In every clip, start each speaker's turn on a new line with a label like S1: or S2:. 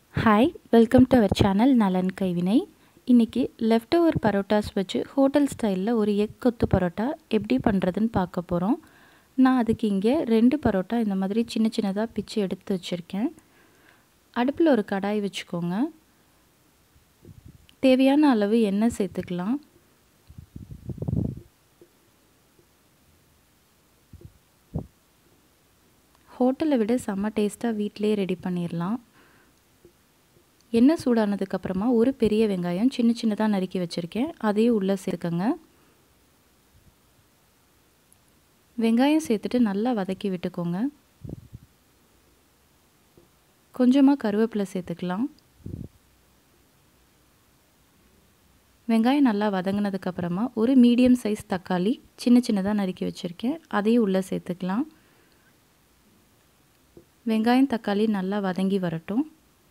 S1: hi welcome to our channel Nalan Kaivinai இன்றைக்கி left over parottas வச்சு hotel ஸ்டைலில் ஒரு எக் கொத்து பரோட்டா எப்படி பண்ணுறதுன்னு பார்க்க போகிறோம் நான் அதுக்கு இங்கே ரெண்டு பரோட்டா இந்த மாதிரி சின்ன சின்னதாக பிச்சு எடுத்து வச்சுருக்கேன் அடுப்பில் ஒரு கடாய் வச்சுக்கோங்க தேவையான அளவு எண்ணெய் சேர்த்துக்கலாம் ஹோட்டலை விட செம்ம டேஸ்ட்டாக வீட்டிலே ரெடி பண்ணிடலாம் எண்ணெய் சூடானதுக்கப்புறமா ஒரு பெரிய வெங்காயம் சின்ன சின்னதாக நறுக்கி வச்சுருக்கேன் அதையும் உள்ளே சேர்க்கங்க வெங்காயம் சேர்த்துட்டு நல்லா வதக்கி விட்டுக்கோங்க கொஞ்சமாக கருவேப்பிலை சேர்த்துக்கலாம் வெங்காயம் நல்லா வதங்கினதுக்கப்புறமா ஒரு மீடியம் சைஸ் தக்காளி சின்ன சின்னதாக நறுக்கி வச்சுருக்கேன் அதையும் உள்ளே சேர்த்துக்கலாம் வெங்காயம் தக்காளி நல்லா வதங்கி வரட்டும்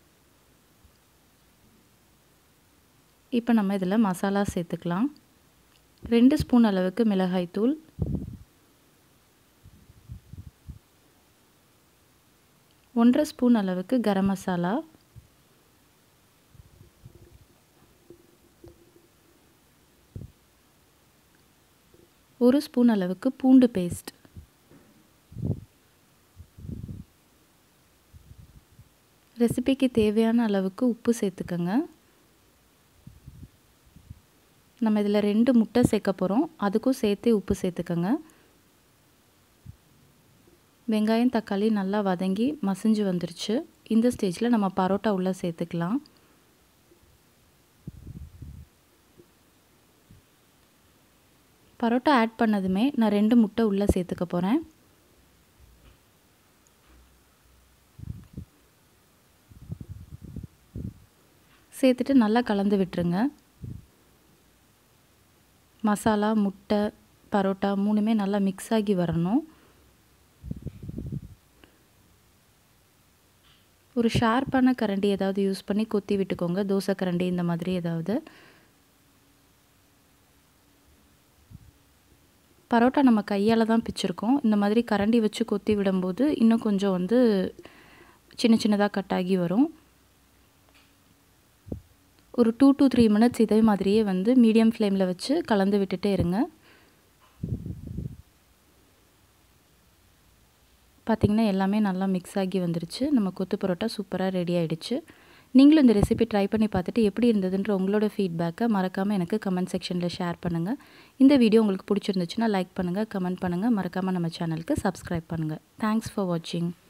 S1: இப்போ நம்ம இதில் மசாலா சேர்த்துக்கலாம் ரெண்டு ஸ்பூன் அளவுக்கு மிளகாய்த்தூள் ஒன்றரை ஸ்பூன் அளவுக்கு கரம் மசாலா ஒரு ஸ்பூன் அளவுக்கு பூண்டு பேஸ்ட் ரெசிபிக்கு தேவையான அளவுக்கு உப்பு சேர்த்துக்கோங்க நம்ம இதில் ரெண்டு முட்டை சேர்க்க போகிறோம் அதுக்கும் சேர்த்து உப்பு சேர்த்துக்கோங்க வெங்காயம் தக்காளி நல்லா வதங்கி மசிஞ்சு வந்துருச்சு இந்த ஸ்டேஜில் நம்ம பரோட்டா உள்ளே சேர்த்துக்கலாம் பரோட்டா ஆட் பண்ணதுமே நான் ரெண்டு முட்டை உள்ளே சேர்த்துக்க போகிறேன் சேர்த்துட்டு நல்லா கலந்து விட்டுருங்க மசாலா முட்டை பரோட்டா மூணுமே நல்லா மிக்ஸ் ஆகி வரணும் ஒரு ஷார்ப்பான கரண்டி ஏதாவது யூஸ் பண்ணி கொத்தி விட்டுக்கோங்க தோசை கரண்டி இந்த மாதிரி ஏதாவது பரோட்டா நம்ம கையால் தான் பிச்சிருக்கோம் இந்த மாதிரி கரண்டி வச்சு கொத்தி விடும்போது இன்னும் கொஞ்சம் வந்து சின்ன சின்னதாக கட் ஆகி வரும் ஒரு டூ டு த்ரீ மினிட்ஸ் இதே மாதிரியே வந்து மீடியம் ஃப்ளேமில் வச்சு கலந்து விட்டுட்டே இருங்க பார்த்திங்கன்னா எல்லாமே நல்லா மிக்ஸ் ஆகி வந்துருச்சு நம்ம கொத்து பரோட்டா சூப்பராக ரெடி ஆகிடுச்சு நீங்களும் இந்த ரெசிபி ட்ரை பண்ணி பார்த்துட்டு எப்படி இருந்ததுன்ற உங்களோட ஃபீட்பேக்கை மறக்காமல் எனக்கு கமெண்ட் செக்ஷனில் ஷேர் பண்ணுங்கள் இந்த வீடியோ உங்களுக்கு பிடிச்சிருந்துச்சுன்னா லைக் பண்ணுங்கள் கமெண்ட் பண்ணுங்கள் மறக்காமல் நம்ம சேனலுக்கு சப்ஸ்கிரைப் பண்ணுங்கள் தேங்க்ஸ் ஃபார் வாட்சிங்